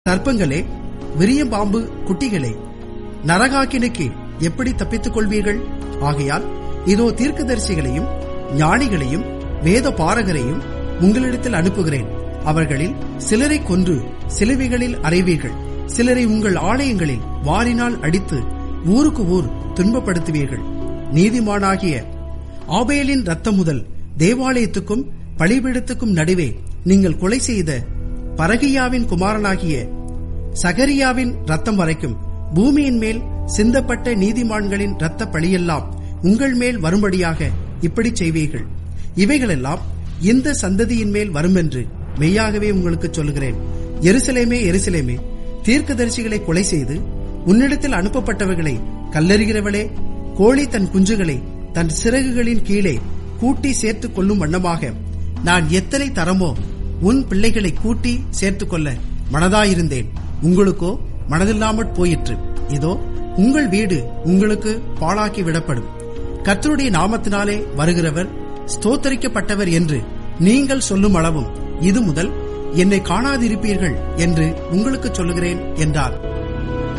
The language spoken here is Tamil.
சர்ப்பங்களே விரியம்பாம்பு குட்டிகளே நரகாக்கினுக்கு எப்படி தப்பித்துக் கொள்வீர்கள் ஆகையால் இதோ தீர்க்கதரிசிகளையும் ஞானிகளையும் வேத பாரகரையும் உங்களிடத்தில் அனுப்புகிறேன் அவர்களில் சிலரை கொன்று சிலுவைகளில் அறைவீர்கள் சிலரை உங்கள் ஆலயங்களில் வாரினால் அடித்து ஊருக்கு ஊர் துன்பப்படுத்துவீர்கள் நீதிமானாகிய ஆபேலின் ரத்தம் முதல் தேவாலயத்துக்கும் பலிபீடத்துக்கும் நடுவே நீங்கள் கொலை செய்த பரகியாவின் குமாரனாகிய சகரியாவின் ரத்தம் வரைக்கும் பூமியின் மேல் சிந்தப்பட்ட நீதிமான்களின் இரத்த பழியெல்லாம் உங்கள் மேல் வரும்படியாக இப்படி செய்வீர்கள் இவைகளெல்லாம் இந்த சந்ததியின் மேல் வருமென்று மெய்யாகவே உங்களுக்கு சொல்லுகிறேன் எருசலேமே எருசலேமே தீர்க்கதரிசிகளை கொலை செய்து உன்னிடத்தில் அனுப்பப்பட்டவர்களை கல்லறிகிறவளே கோழி தன் குஞ்சுகளை தன் சிறகுகளின் கீழே கூட்டி சேர்த்துக் கொள்ளும் வண்ணமாக நான் எத்தனை தரமோ உன் பிள்ளைகளை கூட்டி சேர்த்துக் கொள்ள மனதாயிருந்தேன் உங்களுக்கோ மனதில்லாமற் போயிற்று இதோ உங்கள் வீடு உங்களுக்கு பாழாக்கி விடப்படும் கர்த்தருடைய நாமத்தினாலே வருகிறவர் ஸ்தோத்தரிக்கப்பட்டவர் என்று நீங்கள் சொல்லும் அளவும் இது முதல் என்னை காணாதிருப்பீர்கள் என்று உங்களுக்கு சொல்லுகிறேன் என்றார்